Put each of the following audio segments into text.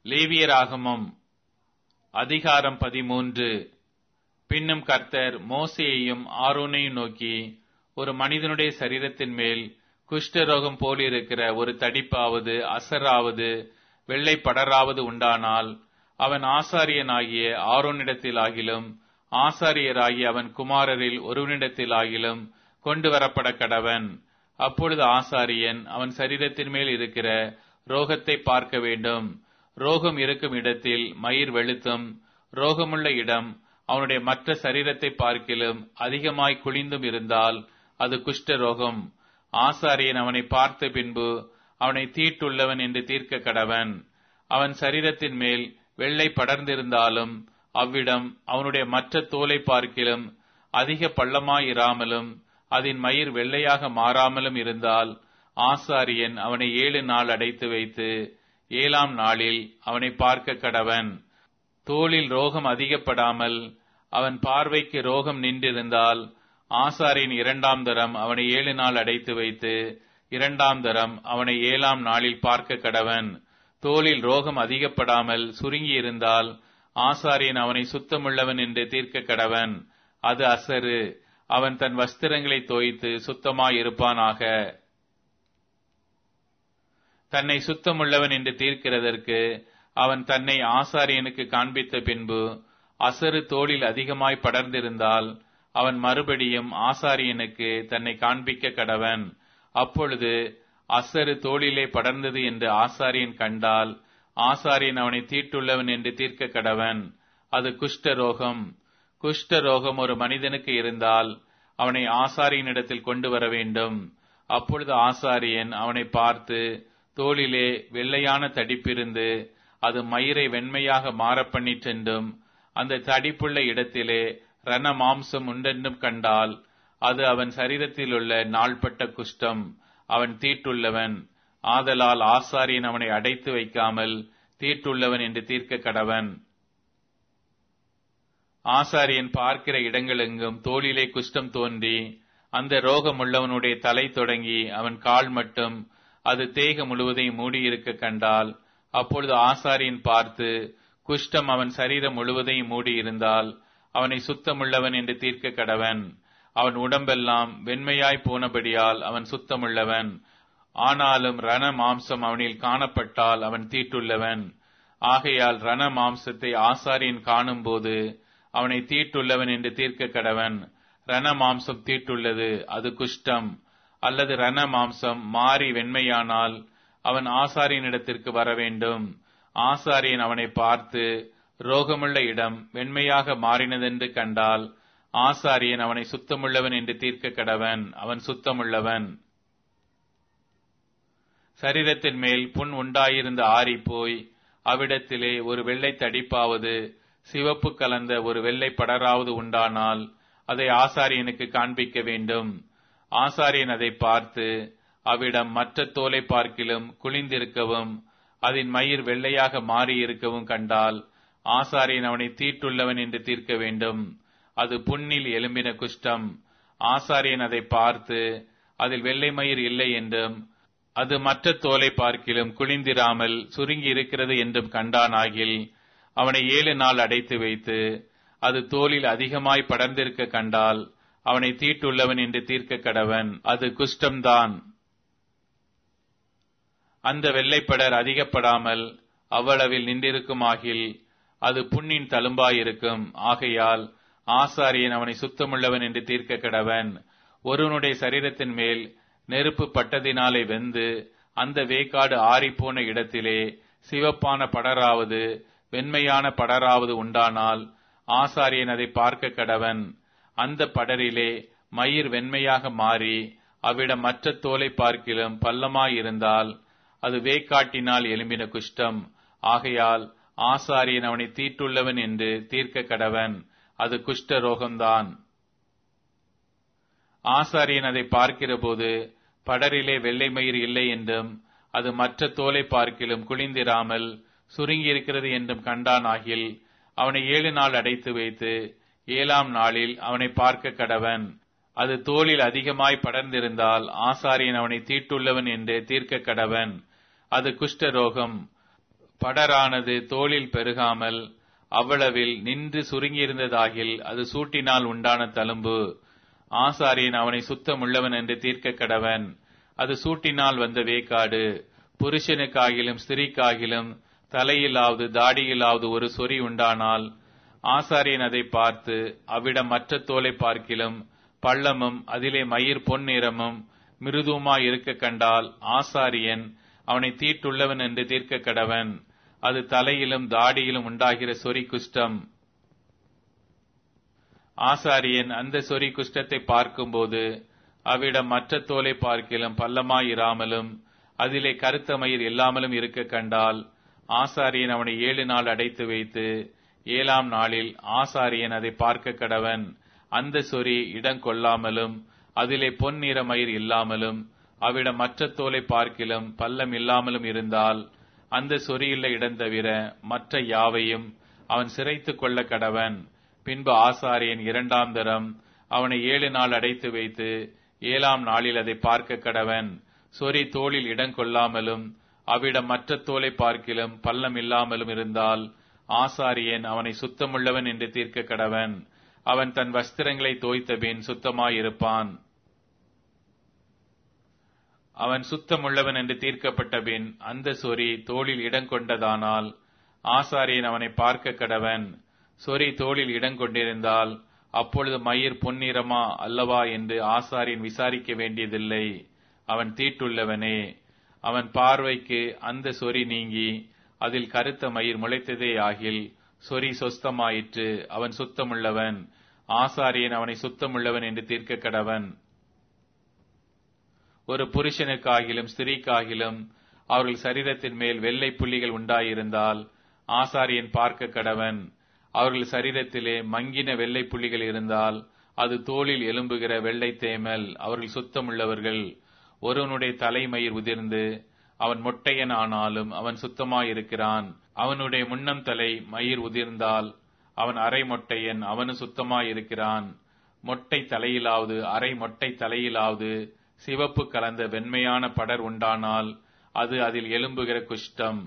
லேவியராகமம் அதிகாரம் பதிமூன்று பின்னும் கர்த்தர் மோசேயையும் ஆரோனையும் நோக்கி ஒரு மனிதனுடைய சரீரத்தின் மேல் குஷ்டரோகம் போலிருக்கிற ஒரு தடிப்பாவது அசராவது வெள்ளை படராவது உண்டானால் அவன் ஆசாரியனாகிய ஆரோனிடத்தில் ஆகிலும் ஆசாரியராகிய அவன் குமாரரில் ஒருவனிடத்தில் ஆகிலும் கொண்டு வரப்பட கடவன் அப்பொழுது ஆசாரியன் அவன் சரீரத்தின் மேல் இருக்கிற ரோகத்தை பார்க்க வேண்டும் ரோகம் இருக்கும் இடத்தில் மயிர் வெளுத்தும் ரோகமுள்ள இடம் அவனுடைய மற்ற சரீரத்தை பார்க்கிலும் அதிகமாய் குளிந்தும் இருந்தால் அது குஷ்ட ரோகம் ஆசாரியன் அவனை பார்த்த பின்பு அவனை தீட்டுள்ளவன் என்று தீர்க்க கடவன் அவன் சரீரத்தின் மேல் வெள்ளை படர்ந்திருந்தாலும் அவ்விடம் அவனுடைய மற்ற தோலை பார்க்கிலும் அதிக பள்ளமாயிராமலும் அதன் மயிர் வெள்ளையாக மாறாமலும் இருந்தால் ஆசாரியன் அவனை ஏழு நாள் அடைத்து வைத்து ஏழாம் நாளில் அவனை பார்க்க கடவன் தோளில் ரோகம் அதிகப்படாமல் அவன் பார்வைக்கு ரோகம் நின்றிருந்தால் ஆசாரின் இரண்டாம் தரம் அவனை ஏழு நாள் அடைத்து வைத்து இரண்டாம் தரம் அவனை ஏழாம் நாளில் பார்க்க கடவன் தோளில் ரோகம் அதிகப்படாமல் சுருங்கி இருந்தால் ஆசாரியன் அவனை சுத்தமுள்ளவன் என்று தீர்க்க கடவன் அது அசரு அவன் தன் வஸ்திரங்களை தோய்த்து சுத்தமாயிருப்பானாக தன்னை சுத்தமுள்ளவன் என்று தீர்க்கிறதற்கு அவன் தன்னை ஆசாரியனுக்கு காண்பித்த பின்பு அசரு தோளில் அதிகமாய் படர்ந்திருந்தால் அவன் மறுபடியும் ஆசாரியனுக்கு தன்னை காண்பிக்க கடவன் அப்பொழுது அசரு தோளிலே படர்ந்தது என்று ஆசாரியன் கண்டால் ஆசாரியன் அவனை தீட்டுள்ளவன் என்று தீர்க்க கடவன் அது குஷ்ட ரோகம் குஷ்ட ரோகம் ஒரு மனிதனுக்கு இருந்தால் அவனை ஆசாரியனிடத்தில் கொண்டு வர வேண்டும் அப்பொழுது ஆசாரியன் அவனை பார்த்து தோளிலே வெள்ளையான தடிப்பிருந்து அது மயிரை வெண்மையாக மாறப்பண்ணிற்றென்றும் அந்த தடிப்புள்ள இடத்திலே ரண மாம்சம் உண்டென்றும் கண்டால் அது அவன் சரீரத்தில் உள்ள நாள்பட்ட குஷ்டம் அவன் தீட்டுள்ளவன் ஆதலால் ஆசாரியன் அவனை அடைத்து வைக்காமல் தீட்டுள்ளவன் என்று தீர்க்க கடவன் ஆசாரியன் பார்க்கிற இடங்களெங்கும் தோளிலே குஷ்டம் தோன்றி அந்த ரோகமுள்ளவனுடைய தலை தொடங்கி அவன் கால் மட்டும் அது தேக முழுவதையும் மூடியிருக்க கண்டால் அப்பொழுது ஆசாரியன் பார்த்து குஷ்டம் அவன் சரீரம் முழுவதையும் மூடியிருந்தால் அவனை சுத்தமுள்ளவன் என்று தீர்க்க கடவன் அவன் உடம்பெல்லாம் வெண்மையாய் போனபடியால் அவன் சுத்தமுள்ளவன் ஆனாலும் ரண மாம்சம் அவனில் காணப்பட்டால் அவன் தீட்டுள்ளவன் ஆகையால் ரண மாம்சத்தை ஆசாரியன் காணும்போது அவனை தீட்டுள்ளவன் என்று தீர்க்க கடவன் ரண மாம்சம் தீட்டுள்ளது அது குஷ்டம் அல்லது ரண மாம்சம் மாறி வெண்மையானால் அவன் ஆசாரியனிடத்திற்கு வர வேண்டும் ஆசாரியன் அவனை பார்த்து ரோகமுள்ள இடம் வெண்மையாக மாறினதென்று கண்டால் ஆசாரியன் அவனை சுத்தமுள்ளவன் என்று தீர்க்க கடவன் அவன் சுத்தமுள்ளவன் சரீரத்தின் மேல் புண் உண்டாயிருந்த ஆறி போய் அவ்விடத்திலே ஒரு வெள்ளை தடிப்பாவது சிவப்பு கலந்த ஒரு வெள்ளை படராவது உண்டானால் அதை ஆசாரியனுக்கு காண்பிக்க வேண்டும் ஆசாரியன் அதை பார்த்து அவ்விடம் மற்ற தோலை பார்க்கிலும் குளிந்திருக்கவும் அதன் மயிர் வெள்ளையாக மாறியிருக்கவும் கண்டால் ஆசாரியன் அவனை தீட்டுள்ளவன் என்று தீர்க்க வேண்டும் அது புண்ணில் எலும்பின குஷ்டம் ஆசாரியன் அதை பார்த்து அதில் வெள்ளை மயிர் இல்லை என்றும் அது மற்ற தோலை பார்க்கிலும் குளிந்திராமல் சுருங்கி இருக்கிறது என்றும் கண்டானாகில் அவனை ஏழு நாள் அடைத்து வைத்து அது தோலில் அதிகமாய் படர்ந்திருக்க கண்டால் அவனை தீட்டுள்ளவன் என்று தீர்க்க கடவன் அது குஷ்டம்தான் அந்த வெள்ளைப்படர் அதிகப்படாமல் அவ்வளவில் நின்றிருக்குமாகில் அது புண்ணின் தழும்பாயிருக்கும் ஆகையால் ஆசாரியன் அவனை சுத்தமுள்ளவன் என்று தீர்க்க கடவன் ஒருவனுடைய சரீரத்தின் மேல் நெருப்பு பட்டதினாலே வெந்து அந்த வேக்காடு ஆறிப்போன இடத்திலே சிவப்பான படராவது வெண்மையான படராவது உண்டானால் ஆசாரியன் அதை பார்க்க கடவன் அந்த படரிலே மயிர் வெண்மையாக மாறி அவ்விடம் மற்ற தோலை பார்க்கிலும் பள்ளமாயிருந்தால் அது வேக்காட்டினால் எலும்பின குஷ்டம் ஆகையால் ஆசாரியன் அவனை தீட்டுள்ளவன் என்று தீர்க்க கடவன் அது குஷ்ட ரோகம்தான் ஆசாரியன் அதை பார்க்கிறபோது படரிலே வெள்ளை மயிர் இல்லை என்றும் அது மற்ற தோலை பார்க்கிலும் குளிந்திராமல் சுருங்கியிருக்கிறது என்றும் கண்டானாகில் அவனை ஏழு நாள் அடைத்து வைத்து ஏழாம் நாளில் அவனை பார்க்க கடவன் அது தோளில் அதிகமாய் படர்ந்திருந்தால் ஆசாரியன் அவனை தீட்டுள்ளவன் என்று தீர்க்க கடவன் அது குஷ்ட ரோகம் படரானது தோளில் பெருகாமல் அவ்வளவில் நின்று சுருங்கியிருந்ததாகில் அது சூட்டினால் உண்டான தழும்பு ஆசாரியன் அவனை சுத்தமுள்ளவன் என்று தீர்க்க கடவன் அது சூட்டினால் வந்த வேக்காடு புருஷனுக்காகிலும் ஸ்திரீக்காகிலும் தலையிலாவது தாடியிலாவது ஒரு சொறி உண்டானால் ஆசாரியன் அதை பார்த்து அவ்விடம் மற்ற தோலை பார்க்கிலும் பள்ளமும் அதிலே மயிர் பொன் நிறமும் மிருதுமாய் இருக்க கண்டால் ஆசாரியன் அவனை தீட்டுள்ளவன் என்று தீர்க்க கடவன் அது தலையிலும் தாடியிலும் உண்டாகிற சொறி குஷ்டம் ஆசாரியன் அந்த சொறி குஷ்டத்தை பார்க்கும்போது அவ்விடம் மற்ற தோலை பார்க்கிலும் பள்ளமாயிராமலும் அதிலே கருத்த மயிர் இல்லாமலும் இருக்க கண்டால் ஆசாரியன் அவனை ஏழு நாள் அடைத்து வைத்து ஏழாம் நாளில் ஆசாரியன் அதை பார்க்க கடவன் அந்த சொறி இடம் கொள்ளாமலும் அதிலே பொன் நிற மயிர் இல்லாமலும் அவ்விடம் மற்ற தோலை பார்க்கிலும் பள்ளம் இல்லாமலும் இருந்தால் அந்த சொறியுள்ள இடம் தவிர மற்ற யாவையும் அவன் சிறைத்துக் கொள்ள கடவன் பின்பு ஆசாரியன் இரண்டாம் தரம் அவனை ஏழு நாள் அடைத்து வைத்து ஏழாம் நாளில் அதை பார்க்க கடவன் சொறி தோளில் இடம் கொள்ளாமலும் அவ்விடம் மற்ற தோலை பார்க்கிலும் பள்ளம் இல்லாமலும் இருந்தால் ஆசாரியன் அவனை சுத்தமுள்ளவன் என்று தீர்க்க கடவன் அவன் தன் வஸ்திரங்களை தோய்த்தபின் சுத்தமாயிருப்பான் அவன் சுத்தமுள்ளவன் என்று தீர்க்கப்பட்ட பின் அந்த சொறி தோளில் இடம் கொண்டதானால் ஆசாரியன் அவனை பார்க்க கடவன் சொறி தோளில் இடம் கொண்டிருந்தால் அப்பொழுது மயிர் பொன்னிறமா அல்லவா என்று ஆசாரியன் விசாரிக்க வேண்டியதில்லை அவன் தீட்டுள்ளவனே அவன் பார்வைக்கு அந்த சொறி நீங்கி அதில் கருத்த மயிர் முளைத்ததே ஆகில் சொறி சொஸ்தமாயிற்று அவன் சுத்தமுள்ளவன் ஆசாரியன் அவனை சுத்தமுள்ளவன் என்று தீர்க்க கடவன் ஒரு புருஷனுக்காகிலும் ஸ்திரீக்காகிலும் அவர்கள் சரீரத்தின் மேல் வெள்ளை புள்ளிகள் உண்டாயிருந்தால் ஆசாரியன் பார்க்க கடவன் அவர்கள் சரீரத்திலே மங்கின வெள்ளை புள்ளிகள் இருந்தால் அது தோளில் எலும்புகிற வெள்ளை தேமல் அவர்கள் சுத்தமுள்ளவர்கள் ஒருவனுடைய தலைமயிர் உதிர்ந்து அவன் மொட்டையன் ஆனாலும் அவன் சுத்தமாயிருக்கிறான் அவனுடைய முன்னம் தலை மயிர் உதிர்ந்தால் அவன் அரை மொட்டையன் அவனு சுத்தமாயிருக்கிறான் மொட்டை தலையிலாவது அரை மொட்டை தலையிலாவது சிவப்பு கலந்த வெண்மையான படர் உண்டானால் அது அதில் எலும்புகிற குஷ்டம்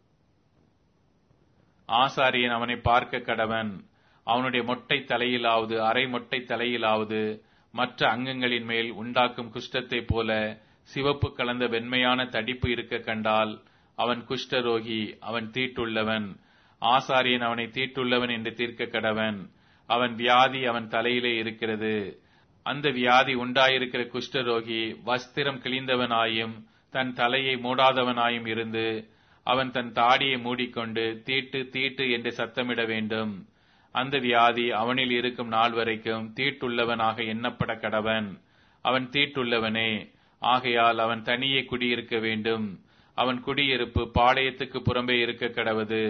ஆசாரியன் அவனை பார்க்க கடவன் அவனுடைய மொட்டை தலையிலாவது அரை மொட்டை தலையிலாவது மற்ற அங்கங்களின் மேல் உண்டாக்கும் குஷ்டத்தைப் போல சிவப்பு கலந்த வெண்மையான தடிப்பு இருக்க கண்டால் அவன் குஷ்டரோகி அவன் தீட்டுள்ளவன் ஆசாரியன் அவனை தீட்டுள்ளவன் என்று தீர்க்க கடவன் அவன் வியாதி அவன் தலையிலே இருக்கிறது அந்த வியாதி உண்டாயிருக்கிற குஷ்டரோகி வஸ்திரம் கிழிந்தவனாயும் தன் தலையை மூடாதவனாயும் இருந்து அவன் தன் தாடியை மூடிக்கொண்டு தீட்டு தீட்டு என்று சத்தமிட வேண்டும் அந்த வியாதி அவனில் இருக்கும் நாள் வரைக்கும் தீட்டுள்ளவனாக எண்ணப்பட கடவன் அவன் தீட்டுள்ளவனே ஆகையால் அவன் தனியே குடியிருக்க வேண்டும் அவன் குடியிருப்பு பாளையத்துக்கு புறம்பே இருக்க கடவது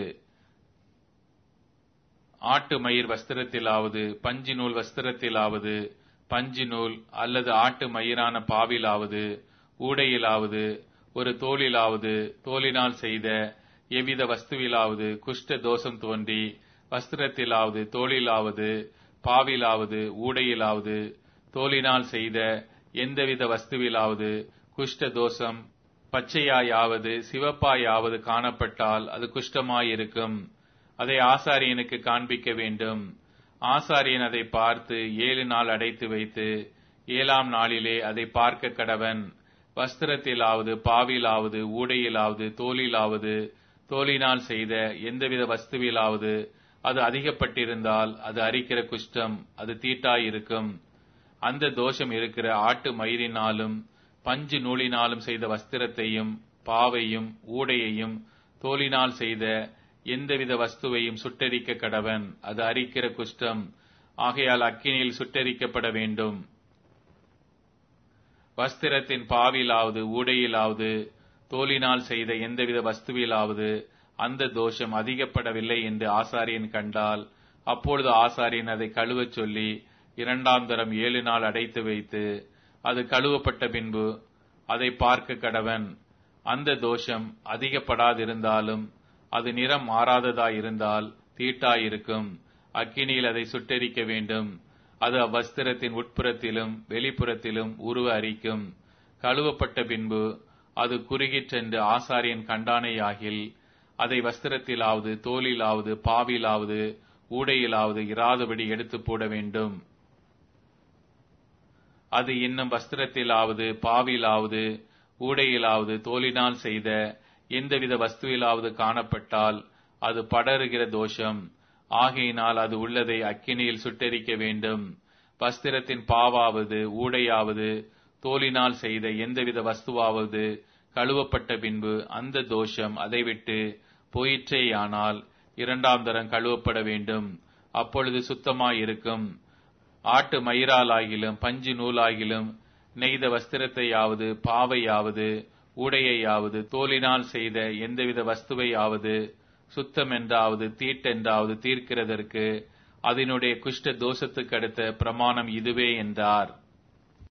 ஆட்டு மயிர் வஸ்திரத்திலாவது பஞ்சு நூல் வஸ்திரத்திலாவது பஞ்சு நூல் அல்லது ஆட்டு மயிரான பாவிலாவது ஊடையிலாவது ஒரு தோலிலாவது தோலினால் செய்த எவ்வித வஸ்துவிலாவது குஷ்ட தோஷம் தோன்றி வஸ்திரத்திலாவது தோளிலாவது பாவிலாவது ஊடையிலாவது தோலினால் செய்த எந்தவித வஸ்துவிலாவது குஷ்ட தோஷம் பச்சையாயாவது சிவப்பாயாவது காணப்பட்டால் அது குஷ்டமாயிருக்கும் அதை ஆசாரியனுக்கு காண்பிக்க வேண்டும் ஆசாரியன் அதை பார்த்து ஏழு நாள் அடைத்து வைத்து ஏழாம் நாளிலே அதை பார்க்க கடவன் வஸ்திரத்திலாவது பாவிலாவது ஊடையிலாவது தோலிலாவது தோலினால் செய்த எந்தவித வஸ்துவிலாவது அது அதிகப்பட்டிருந்தால் அது அரிக்கிற குஷ்டம் அது தீட்டாயிருக்கும் அந்த தோஷம் இருக்கிற ஆட்டு மயிரினாலும் பஞ்சு நூலினாலும் செய்த வஸ்திரத்தையும் பாவையும் ஊடையையும் தோலினால் செய்த எந்தவித வஸ்துவையும் சுட்டரிக்க கடவன் அது அரிக்கிற குஷ்டம் ஆகையால் அக்கினியில் சுட்டரிக்கப்பட வேண்டும் வஸ்திரத்தின் பாவிலாவது ஊடையிலாவது தோலினால் செய்த எந்தவித வஸ்துவிலாவது அந்த தோஷம் அதிகப்படவில்லை என்று ஆசாரியன் கண்டால் அப்பொழுது ஆசாரியன் அதை கழுவச் சொல்லி இரண்டாம் தரம் ஏழு நாள் அடைத்து வைத்து அது கழுவப்பட்ட பின்பு அதை பார்க்க கடவன் அந்த தோஷம் அதிகப்படாதிருந்தாலும் அது நிறம் மாறாததாயிருந்தால் தீட்டாயிருக்கும் அக்கினியில் அதை சுட்டெரிக்க வேண்டும் அது அவ்வஸ்திரத்தின் உட்புறத்திலும் வெளிப்புறத்திலும் உருவ அரிக்கும் கழுவப்பட்ட பின்பு அது குறுகிச் சென்று ஆசாரியன் கண்டானேயாகில் அதை வஸ்திரத்திலாவது தோலிலாவது பாவிலாவது ஊடையிலாவது இராதபடி எடுத்து போட வேண்டும் அது இன்னும் வஸ்திரத்திலாவது பாவிலாவது ஊடையிலாவது தோலினால் செய்த எந்தவித வஸ்துவிலாவது காணப்பட்டால் அது படருகிற தோஷம் ஆகையினால் அது உள்ளதை அக்கினியில் சுட்டெரிக்க வேண்டும் வஸ்திரத்தின் பாவாவது ஊடையாவது தோலினால் செய்த எந்தவித வஸ்துவாவது கழுவப்பட்ட பின்பு அந்த தோஷம் அதை விட்டு போயிற்றேயானால் இரண்டாம் தரம் கழுவப்பட வேண்டும் அப்பொழுது சுத்தமாயிருக்கும் ஆட்டு மயிராலாகிலும் பஞ்சு நூலாகிலும் நெய்த வஸ்திரத்தையாவது பாவையாவது உடையையாவது தோலினால் செய்த எந்தவித வஸ்துவையாவது சுத்தம் என்றாவது தீட்டென்றாவது தீர்க்கிறதற்கு அதனுடைய குஷ்ட தோஷத்துக்கு அடுத்த பிரமாணம் இதுவே என்றார்